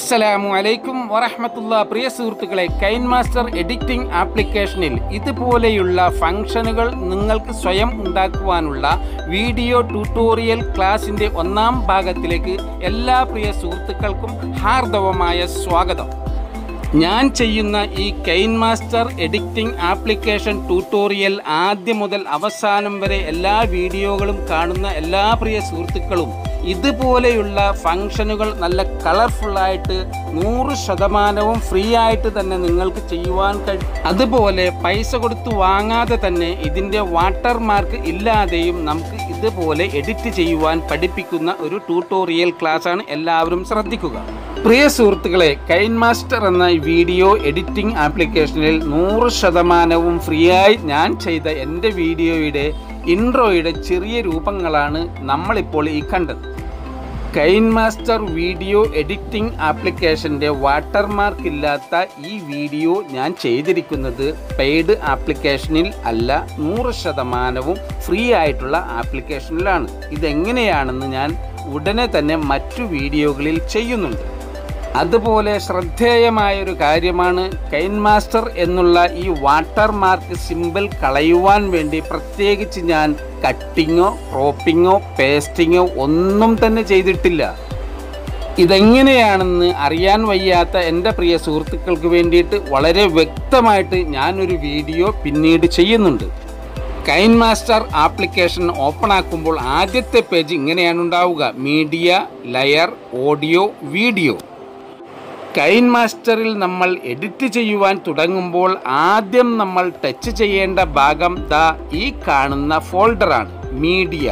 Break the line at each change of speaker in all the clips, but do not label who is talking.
അസ്സലാമു അലൈക്കും വറഹമത്തുള്ള പ്രിയ സുഹൃത്തുക്കളെ കൈൻ മാസ്റ്റർ എഡിറ്റിംഗ് ആപ്ലിക്കേഷനിൽ ഇതുപോലെയുള്ള ഫംഗ്ഷനുകൾ നിങ്ങൾക്ക് സ്വയം ഉണ്ടാക്കുവാനുള്ള വീഡിയോ ട്യൂട്ടോറിയൽ ക്ലാസിൻ്റെ ഒന്നാം ഭാഗത്തിലേക്ക് എല്ലാ പ്രിയ സുഹൃത്തുക്കൾക്കും ഹാർദവമായ സ്വാഗതം ഞാൻ ചെയ്യുന്ന ഈ KineMaster editing application tutorial ആദ്യം മുതൽ അവസാനം വരെ എല്ലാ വീഡിയോകളും കാണുന്ന എല്ലാ പ്രിയ സുഹൃത്തുക്കളും ഇതുപോലെയുള്ള ഫംഗ്ഷനുകൾ നല്ല കളർഫുള്ളായിട്ട് നൂറ് ശതമാനവും ഫ്രീ ആയിട്ട് തന്നെ നിങ്ങൾക്ക് ചെയ്യുവാൻ കഴിയും അതുപോലെ പൈസ കൊടുത്ത് വാങ്ങാതെ തന്നെ ഇതിൻ്റെ വാട്ടർ മാർക്ക് ഇല്ലാതെയും നമുക്ക് ഇതുപോലെ എഡിറ്റ് ചെയ്യുവാൻ പഠിപ്പിക്കുന്ന ഒരു ട്യൂട്ടോറിയൽ ക്ലാസ്സാണ് എല്ലാവരും ശ്രദ്ധിക്കുക പ്രിയ സുഹൃത്തുക്കളെ കൈൻ മാസ്റ്റർ എന്ന ഈ വീഡിയോ എഡിറ്റിംഗ് ആപ്ലിക്കേഷനിൽ നൂറ് ശതമാനവും ഫ്രീ ആയി ഞാൻ ചെയ്ത എൻ്റെ വീഡിയോയുടെ ഇൻട്രോയുടെ ചെറിയ രൂപങ്ങളാണ് നമ്മളിപ്പോൾ ഈ കണ്ടത് കൈൻ മാസ്റ്റർ വീഡിയോ എഡിറ്റിംഗ് ആപ്ലിക്കേഷൻ്റെ വാട്ടർമാർക്ക് ഇല്ലാത്ത ഈ വീഡിയോ ഞാൻ ചെയ്തിരിക്കുന്നത് പെയ്ഡ് ആപ്ലിക്കേഷനിൽ അല്ല നൂറ് ശതമാനവും ഫ്രീ ആയിട്ടുള്ള ആപ്ലിക്കേഷനിലാണ് ഇതെങ്ങനെയാണെന്ന് ഞാൻ ഉടനെ തന്നെ മറ്റു വീഡിയോകളിൽ ചെയ്യുന്നുണ്ട് അതുപോലെ ശ്രദ്ധേയമായ ഒരു കാര്യമാണ് കൈൻ മാസ്റ്റർ എന്നുള്ള ഈ വാട്ടർ മാർക്ക് സിമ്പിൾ കളയുവാൻ വേണ്ടി പ്രത്യേകിച്ച് ഞാൻ കട്ടിങ്ങോ ക്രോപ്പിങ്ങോ പേസ്റ്റിങ്ങോ ഒന്നും തന്നെ ചെയ്തിട്ടില്ല ഇതെങ്ങനെയാണെന്ന് അറിയാൻ വയ്യാത്ത എൻ്റെ പ്രിയ സുഹൃത്തുക്കൾക്ക് വേണ്ടിയിട്ട് വളരെ വ്യക്തമായിട്ട് ഞാനൊരു വീഡിയോ പിന്നീട് ചെയ്യുന്നുണ്ട് കൈൻ മാസ്റ്റർ ആപ്ലിക്കേഷൻ ഓപ്പൺ ആക്കുമ്പോൾ ആദ്യത്തെ പേജ് ഇങ്ങനെയാണ് ഉണ്ടാവുക മീഡിയ ലയർ ഓഡിയോ വീഡിയോ കൈൻ മാസ്റ്ററിൽ നമ്മൾ എഡിറ്റ് ചെയ്യുവാൻ തുടങ്ങുമ്പോൾ ആദ്യം നമ്മൾ ടച്ച് ചെയ്യേണ്ട ഭാഗം ദാ ഈ കാണുന്ന ഫോൾഡറാണ് മീഡിയ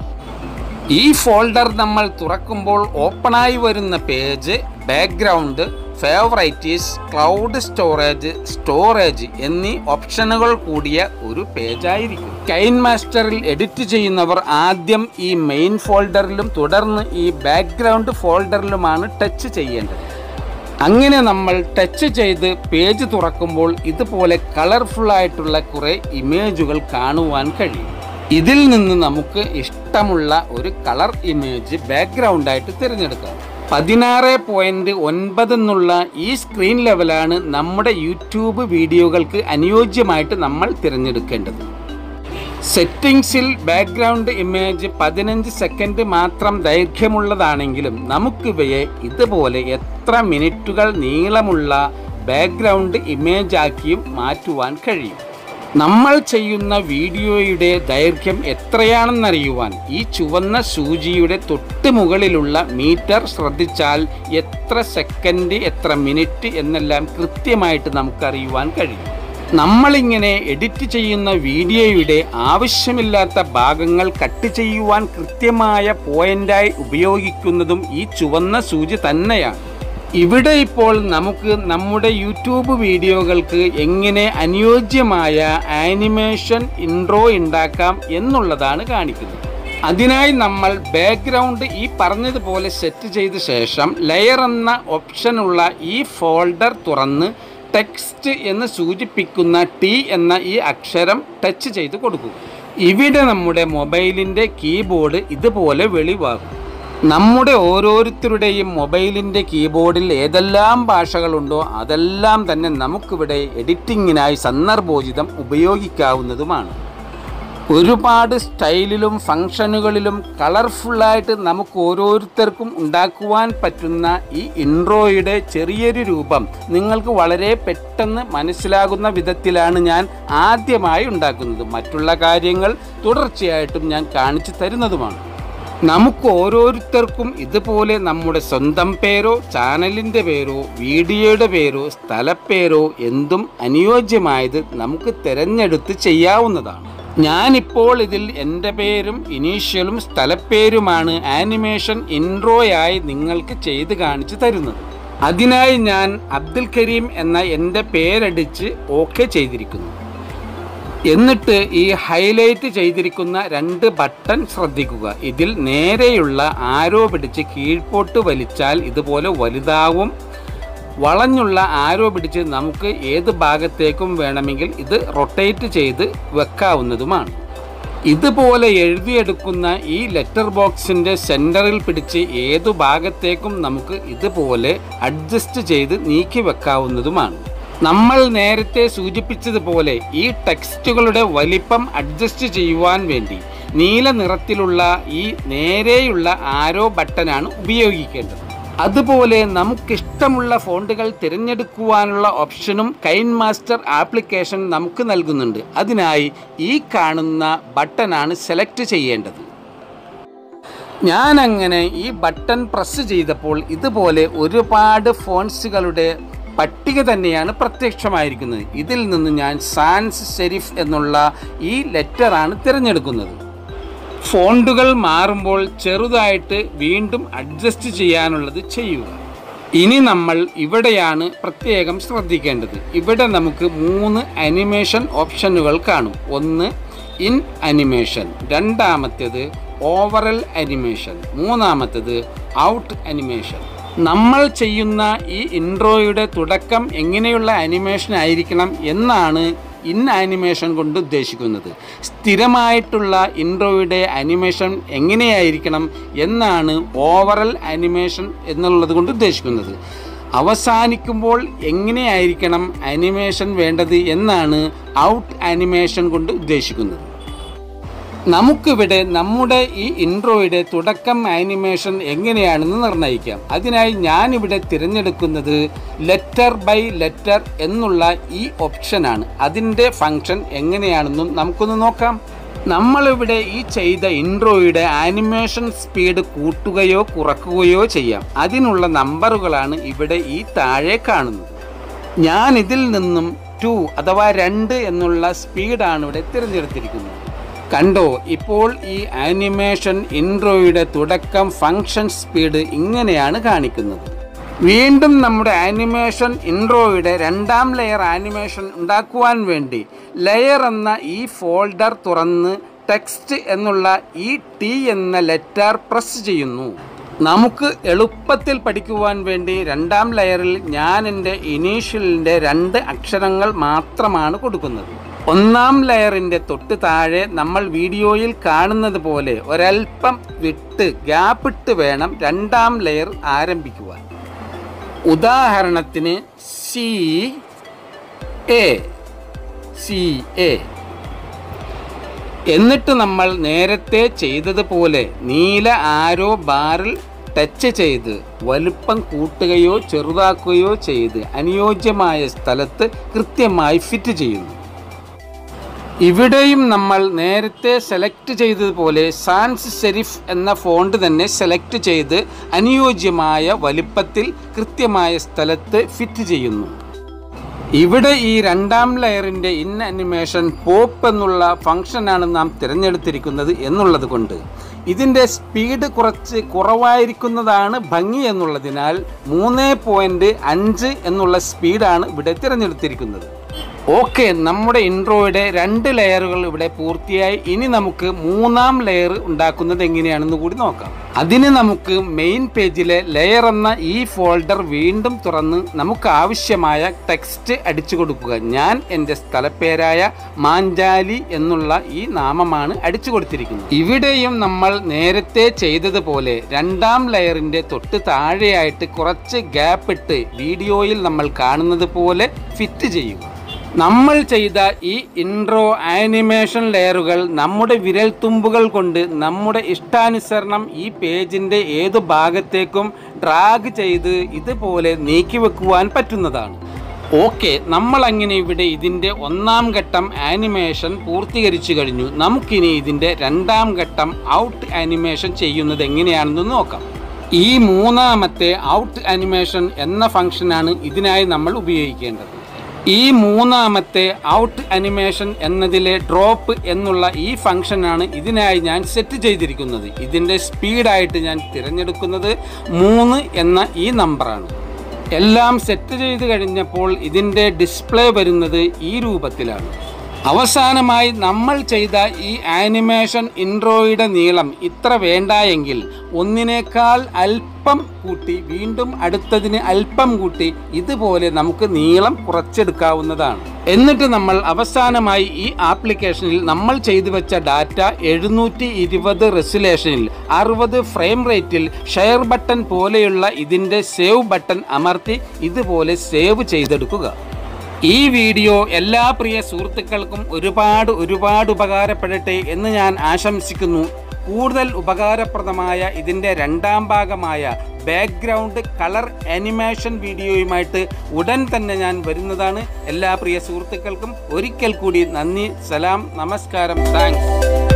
ഈ ഫോൾഡർ നമ്മൾ തുറക്കുമ്പോൾ ഓപ്പണായി വരുന്ന page background favourites cloud storage storage എന്നീ ഓപ്ഷനുകൾ കൂടിയ ഒരു പേജായിരിക്കും കൈൻ മാസ്റ്ററിൽ എഡിറ്റ് ചെയ്യുന്നവർ ആദ്യം ഈ മെയിൻ ഫോൾഡറിലും തുടർന്ന് ഈ ബാക്ക്ഗ്രൗണ്ട് ഫോൾഡറിലുമാണ് ടച്ച് ചെയ്യേണ്ടത് അങ്ങനെ നമ്മൾ ടച്ച് ചെയ്ത് പേജ് തുറക്കുമ്പോൾ ഇതുപോലെ കളർഫുൾ ആയിട്ടുള്ള കുറേ ഇമേജുകൾ കാണുവാൻ കഴിയും ഇതിൽ നിന്ന് നമുക്ക് ഇഷ്ടമുള്ള ഒരു കളർ ഇമേജ് ബാക്ക്ഗ്രൗണ്ടായിട്ട് തിരഞ്ഞെടുക്കാം പതിനാറ് പോയിന്റ് ഒൻപത് എന്നുള്ള ഈ സ്ക്രീൻ ലെവലാണ് നമ്മുടെ യൂട്യൂബ് വീഡിയോകൾക്ക് അനുയോജ്യമായിട്ട് നമ്മൾ തിരഞ്ഞെടുക്കേണ്ടത് സെറ്റിംഗ്സിൽ ബാക്ക്ഗ്രൗണ്ട് ഇമേജ് പതിനഞ്ച് സെക്കൻഡ് മാത്രം ദൈർഘ്യമുള്ളതാണെങ്കിലും നമുക്കിവയെ ഇതുപോലെ എത്ര മിനിറ്റുകൾ നീളമുള്ള ബാക്ക്ഗ്രൗണ്ട് ഇമേജ് ആക്കിയും മാറ്റുവാൻ കഴിയും നമ്മൾ ചെയ്യുന്ന വീഡിയോയുടെ ദൈർഘ്യം എത്രയാണെന്നറിയുവാൻ ഈ ചുവന്ന സൂചിയുടെ തൊട്ട് മുകളിലുള്ള മീറ്റർ ശ്രദ്ധിച്ചാൽ എത്ര സെക്കൻഡ് എത്ര മിനിറ്റ് എന്നെല്ലാം കൃത്യമായിട്ട് നമുക്കറിയുവാൻ കഴിയും നമ്മളിങ്ങനെ എഡിറ്റ് ചെയ്യുന്ന വീഡിയോയുടെ ആവശ്യമില്ലാത്ത ഭാഗങ്ങൾ കട്ട് ചെയ്യുവാൻ കൃത്യമായ പോയിന്റായി ഉപയോഗിക്കുന്നതും ഈ ചുവന്ന സൂചി തന്നെയാണ് ഇവിടെ ഇപ്പോൾ നമുക്ക് നമ്മുടെ യൂട്യൂബ് വീഡിയോകൾക്ക് എങ്ങനെ അനുയോജ്യമായ ആനിമേഷൻ ഇൻട്രോ ഉണ്ടാക്കാം എന്നുള്ളതാണ് കാണിക്കുന്നത് അതിനായി നമ്മൾ ബാക്ക്ഗ്രൗണ്ട് ഈ പറഞ്ഞതുപോലെ സെറ്റ് ചെയ്ത ശേഷം ലെയർ എന്ന ഓപ്ഷനുള്ള ഈ ഫോൾഡർ തുറന്ന് ടെക്സ്റ്റ് എന്ന് സൂചിപ്പിക്കുന്ന ടി എന്ന ഈ അക്ഷരം ടച്ച് ചെയ്ത് കൊടുക്കുക ഇവിടെ നമ്മുടെ മൊബൈലിൻ്റെ കീബോർഡ് ഇതുപോലെ വെളിവാകും നമ്മുടെ ഓരോരുത്തരുടെയും മൊബൈലിൻ്റെ കീബോർഡിൽ ഏതെല്ലാം ഭാഷകളുണ്ടോ അതെല്ലാം തന്നെ നമുക്കിവിടെ എഡിറ്റിങ്ങിനായി സന്ദർഭോചിതം ഉപയോഗിക്കാവുന്നതുമാണ് ഒരുപാട് സ്റ്റൈലിലും ഫങ്ഷനുകളിലും കളർഫുള്ളായിട്ട് നമുക്ക് ഓരോരുത്തർക്കും ഉണ്ടാക്കുവാൻ പറ്റുന്ന ഈ ഇൻട്രോയുടെ ചെറിയൊരു രൂപം നിങ്ങൾക്ക് വളരെ പെട്ടെന്ന് മനസ്സിലാകുന്ന വിധത്തിലാണ് ഞാൻ ആദ്യമായി ഉണ്ടാക്കുന്നത് മറ്റുള്ള കാര്യങ്ങൾ തുടർച്ചയായിട്ടും ഞാൻ കാണിച്ചു തരുന്നതുമാണ് നമുക്ക് ഓരോരുത്തർക്കും ഇതുപോലെ നമ്മുടെ സ്വന്തം പേരോ ചാനലിൻ്റെ പേരോ വീഡിയോയുടെ പേരോ സ്ഥലപ്പേരോ എന്തും അനുയോജ്യമായത് നമുക്ക് തിരഞ്ഞെടുത്ത് ചെയ്യാവുന്നതാണ് ഞാനിപ്പോൾ ഇതിൽ എൻ്റെ പേരും ഇനീഷ്യലും സ്ഥലപ്പേരുമാണ് ആനിമേഷൻ ഇൻട്രോയായി നിങ്ങൾക്ക് ചെയ്ത് കാണിച്ചു തരുന്നത് അതിനായി ഞാൻ അബ്ദുൽ കരീം എന്ന എൻ്റെ പേരടിച്ച് ഓക്കെ ചെയ്തിരിക്കുന്നു എന്നിട്ട് ഈ ഹൈലൈറ്റ് ചെയ്തിരിക്കുന്ന രണ്ട് ബട്ടൺ ശ്രദ്ധിക്കുക ഇതിൽ നേരെയുള്ള ആരോ പിടിച്ച് കീഴ്പോട്ട് വലിച്ചാൽ ഇതുപോലെ വലുതാവും വളഞ്ഞുള്ള ആരോ പിടിച്ച് നമുക്ക് ഏത് ഭാഗത്തേക്കും വേണമെങ്കിൽ ഇത് റൊട്ടേറ്റ് ചെയ്ത് വെക്കാവുന്നതുമാണ് ഇതുപോലെ എഴുതിയെടുക്കുന്ന ഈ ലെറ്റർ ബോക്സിൻ്റെ സെൻറ്ററിൽ പിടിച്ച് ഏതു ഭാഗത്തേക്കും നമുക്ക് ഇതുപോലെ അഡ്ജസ്റ്റ് ചെയ്ത് നീക്കി വെക്കാവുന്നതുമാണ് നമ്മൾ നേരത്തെ സൂചിപ്പിച്ചതുപോലെ ഈ ടെക്സ്റ്റുകളുടെ വലിപ്പം അഡ്ജസ്റ്റ് ചെയ്യുവാൻ വേണ്ടി നീല നിറത്തിലുള്ള ഈ നേരെയുള്ള ആരോ ബട്ടനാണ് ഉപയോഗിക്കേണ്ടത് അതുപോലെ നമുക്കിഷ്ടമുള്ള ഫോണ്ടുകൾ തിരഞ്ഞെടുക്കുവാനുള്ള ഓപ്ഷനും കൈൻ മാസ്റ്റർ ആപ്ലിക്കേഷൻ നമുക്ക് നൽകുന്നുണ്ട് അതിനായി ഈ കാണുന്ന ബട്ടനാണ് സെലക്ട് ചെയ്യേണ്ടത് ഞാൻ അങ്ങനെ ഈ ബട്ടൺ പ്രസ് ചെയ്തപ്പോൾ ഇതുപോലെ ഒരുപാട് ഫോൺസുകളുടെ പട്ടിക തന്നെയാണ് പ്രത്യക്ഷമായിരിക്കുന്നത് ഇതിൽ നിന്ന് ഞാൻ സാൻസ് ഷെരിഫ് എന്നുള്ള ഈ ലെറ്ററാണ് തിരഞ്ഞെടുക്കുന്നത് ഫോണ്ടുകൾ മാറുമ്പോൾ ചെറുതായിട്ട് വീണ്ടും അഡ്ജസ്റ്റ് ചെയ്യാനുള്ളത് ചെയ്യുക ഇനി നമ്മൾ ഇവിടെയാണ് പ്രത്യേകം ശ്രദ്ധിക്കേണ്ടത് ഇവിടെ നമുക്ക് മൂന്ന് അനിമേഷൻ ഓപ്ഷനുകൾ കാണും ഒന്ന് ഇൻ അനിമേഷൻ രണ്ടാമത്തേത് ഓവറൽ അനിമേഷൻ മൂന്നാമത്തേത് ഔട്ട് അനിമേഷൻ നമ്മൾ ചെയ്യുന്ന ഈ ഇൻട്രോയുടെ തുടക്കം എങ്ങനെയുള്ള അനിമേഷൻ ആയിരിക്കണം എന്നാണ് ഇൻ ആനിമേഷൻ കൊണ്ട് ഉദ്ദേശിക്കുന്നത് സ്ഥിരമായിട്ടുള്ള ഇൻട്രോയുടെ അനിമേഷൻ എങ്ങനെയായിരിക്കണം എന്നാണ് ഓവറൽ അനിമേഷൻ എന്നുള്ളത് കൊണ്ട് ഉദ്ദേശിക്കുന്നത് അവസാനിക്കുമ്പോൾ എങ്ങനെയായിരിക്കണം അനിമേഷൻ വേണ്ടത് എന്നാണ് ഔട്ട് ആനിമേഷൻ കൊണ്ട് ഉദ്ദേശിക്കുന്നത് നമുക്കിവിടെ നമ്മുടെ ഈ ഇൻട്രോയുടെ തുടക്കം ആനിമേഷൻ എങ്ങനെയാണെന്ന് നിർണ്ണയിക്കാം അതിനായി ഞാനിവിടെ തിരഞ്ഞെടുക്കുന്നത് ലെറ്റർ ബൈ ലെറ്റർ എന്നുള്ള ഈ ഓപ്ഷനാണ് അതിൻ്റെ ഫങ്ഷൻ എങ്ങനെയാണെന്നും നമുക്കൊന്ന് നോക്കാം നമ്മളിവിടെ ഈ ചെയ്ത ഇൻട്രോയുടെ ആനിമേഷൻ സ്പീഡ് കൂട്ടുകയോ കുറക്കുകയോ ചെയ്യാം അതിനുള്ള നമ്പറുകളാണ് ഇവിടെ ഈ താഴെ കാണുന്നത് ഞാൻ ഇതിൽ നിന്നും ടു അഥവാ രണ്ട് എന്നുള്ള സ്പീഡാണ് ഇവിടെ തിരഞ്ഞെടുത്തിരിക്കുന്നത് കണ്ടോ ഇപ്പോൾ ഈ ആനിമേഷൻ ഇൻട്രോയുടെ തുടക്കം ഫങ്ഷൻ സ്പീഡ് ഇങ്ങനെയാണ് കാണിക്കുന്നത് വീണ്ടും നമ്മുടെ ആനിമേഷൻ ഇൻട്രോയുടെ രണ്ടാം ലെയർ ആനിമേഷൻ ഉണ്ടാക്കുവാൻ വേണ്ടി ലെയർ എന്ന ഈ ഫോൾഡർ തുറന്ന് ടെക്സ്റ്റ് എന്നുള്ള ഈ ടി എന്ന ലെറ്റർ പ്രസ് ചെയ്യുന്നു നമുക്ക് എളുപ്പത്തിൽ പഠിക്കുവാൻ വേണ്ടി രണ്ടാം ലെയറിൽ ഞാൻ എൻ്റെ ഇനീഷ്യലിൻ്റെ രണ്ട് അക്ഷരങ്ങൾ മാത്രമാണ് കൊടുക്കുന്നത് ഒന്നാം ലെയറിൻ്റെ തൊട്ട് താഴെ നമ്മൾ വീഡിയോയിൽ കാണുന്നത് പോലെ ഒരൽപ്പം വിട്ട് ഗ്യാപ്പിട്ട് വേണം രണ്ടാം ലെയർ ആരംഭിക്കുവാൻ ഉദാഹരണത്തിന് സി എ സി എ എന്നിട്ട് നമ്മൾ നേരത്തെ ചെയ്തതുപോലെ നീല ആരോ ബാറിൽ ടച്ച് ചെയ്ത് വലുപ്പം കൂട്ടുകയോ ചെറുതാക്കുകയോ ചെയ്ത് അനുയോജ്യമായ സ്ഥലത്ത് കൃത്യമായി ഫിറ്റ് ചെയ്യുന്നു ഇവിടെയും നമ്മൾ നേരത്തെ സെലക്ട് ചെയ്തതുപോലെ സാൻസ് സെരിഫ് എന്ന ഫോണ്ട് തന്നെ സെലക്ട് ചെയ്ത് അനുയോജ്യമായ വലിപ്പത്തിൽ കൃത്യമായ സ്ഥലത്ത് ഫിറ്റ് ചെയ്യുന്നു ഇവിടെ ഈ രണ്ടാം ലെയറിൻ്റെ ഇൻ അനിമേഷൻ പോപ്പ് എന്നുള്ള ഫംഗ്ഷനാണ് നാം തിരഞ്ഞെടുത്തിരിക്കുന്നത് എന്നുള്ളത് കൊണ്ട് ഇതിൻ്റെ സ്പീഡ് കുറച്ച് കുറവായിരിക്കുന്നതാണ് ഭംഗി എന്നുള്ളതിനാൽ മൂന്ന് പോയിൻറ്റ് അഞ്ച് എന്നുള്ള സ്പീഡാണ് ഇവിടെ തിരഞ്ഞെടുത്തിരിക്കുന്നത് ഓക്കെ നമ്മുടെ ഇൻട്രോയുടെ രണ്ട് ലെയറുകൾ ഇവിടെ പൂർത്തിയായി ഇനി നമുക്ക് മൂന്നാം ലെയർ ഉണ്ടാക്കുന്നത് എങ്ങനെയാണെന്ന് കൂടി നോക്കാം അതിന് നമുക്ക് മെയിൻ പേജിലെ ലെയർ എന്ന ഈ ഫോൾഡർ വീണ്ടും തുറന്ന് നമുക്ക് ആവശ്യമായ ടെക്സ്റ്റ് അടിച്ചു കൊടുക്കുക ഞാൻ എൻ്റെ സ്ഥലപ്പേരായ മാഞ്ചാലി എന്നുള്ള ഈ നാമമാണ് അടിച്ചു കൊടുത്തിരിക്കുന്നത് ഇവിടെയും നമ്മൾ നേരത്തെ ചെയ്തതുപോലെ രണ്ടാം ലെയറിൻ്റെ തൊട്ട് താഴെയായിട്ട് കുറച്ച് ഗ്യാപ്പ് ഇട്ട് വീഡിയോയിൽ നമ്മൾ കാണുന്നത് പോലെ ഫിറ്റ് ചെയ്യുക നമ്മൾ ചെയ്ത ഈ ഇൻട്രോ ആനിമേഷൻ ലെയറുകൾ നമ്മുടെ വിരൽത്തുമ്പുകൾ കൊണ്ട് നമ്മുടെ ഇഷ്ടാനുസരണം ഈ പേജിൻ്റെ ഏതു ഭാഗത്തേക്കും ഡ്രാഗ് ചെയ്ത് ഇതുപോലെ നീക്കി വെക്കുവാൻ പറ്റുന്നതാണ് ഓക്കെ നമ്മൾ അങ്ങനെ ഇവിടെ ഇതിൻ്റെ ഒന്നാം ഘട്ടം ആനിമേഷൻ പൂർത്തീകരിച്ചു കഴിഞ്ഞു നമുക്കിനി ഇതിൻ്റെ രണ്ടാം ഘട്ടം ഔട്ട് ആനിമേഷൻ ചെയ്യുന്നത് എങ്ങനെയാണെന്ന് നോക്കാം ഈ മൂന്നാമത്തെ ഔട്ട് ആനിമേഷൻ എന്ന ഫംഗ്ഷനാണ് ഇതിനായി നമ്മൾ ഉപയോഗിക്കേണ്ടത് ഈ മൂന്നാമത്തെ ഔട്ട് അനിമേഷൻ എന്നതിലെ ഡ്രോപ്പ് എന്നുള്ള ഈ ഫംഗ്ഷനാണ് ഇതിനായി ഞാൻ സെറ്റ് ചെയ്തിരിക്കുന്നത് ഇതിൻ്റെ സ്പീഡായിട്ട് ഞാൻ തിരഞ്ഞെടുക്കുന്നത് മൂന്ന് എന്ന ഈ നമ്പറാണ് എല്ലാം സെറ്റ് ചെയ്ത് കഴിഞ്ഞപ്പോൾ ഇതിൻ്റെ ഡിസ്പ്ലേ വരുന്നത് ഈ രൂപത്തിലാണ് അവസാനമായി നമ്മൾ ചെയ്ത ഈ ആനിമേഷൻ ഇൻട്രോയുടെ നീളം ഇത്ര വേണ്ട എങ്കിൽ ഒന്നിനേക്കാൾ അല്പം കൂട്ടി വീണ്ടും അടുത്തതിന് അല്പം കൂട്ടി ഇതുപോലെ നമുക്ക് നീളം കുറച്ചെടുക്കാവുന്നതാണ് എന്നിട്ട് നമ്മൾ അവസാനമായി ഈ ആപ്ലിക്കേഷനിൽ നമ്മൾ ചെയ്തു വെച്ച ഡാറ്റ എഴുന്നൂറ്റി ഇരുപത് റെസുലേഷനിൽ അറുപത് ഫ്രെയിം റേറ്റിൽ ഷെയർ ബട്ടൺ പോലെയുള്ള ഇതിൻ്റെ സേവ് ബട്ടൺ അമർത്തി ഇതുപോലെ സേവ് ചെയ്തെടുക്കുക ഈ വീഡിയോ എല്ലാ പ്രിയ സുഹൃത്തുക്കൾക്കും ഒരുപാട് ഒരുപാട് ഉപകാരപ്പെടട്ടെ എന്ന് ഞാൻ ആശംസിക്കുന്നു കൂടുതൽ ഉപകാരപ്രദമായ ഇതിൻ്റെ രണ്ടാം ഭാഗമായ ബാക്ക്ഗ്രൗണ്ട് കളർ ആനിമേഷൻ വീഡിയോയുമായിട്ട് ഉടൻ തന്നെ ഞാൻ വരുന്നതാണ് എല്ലാ പ്രിയ സുഹൃത്തുക്കൾക്കും ഒരിക്കൽ കൂടി നന്ദി സലാം നമസ്കാരം താങ്ക്സ്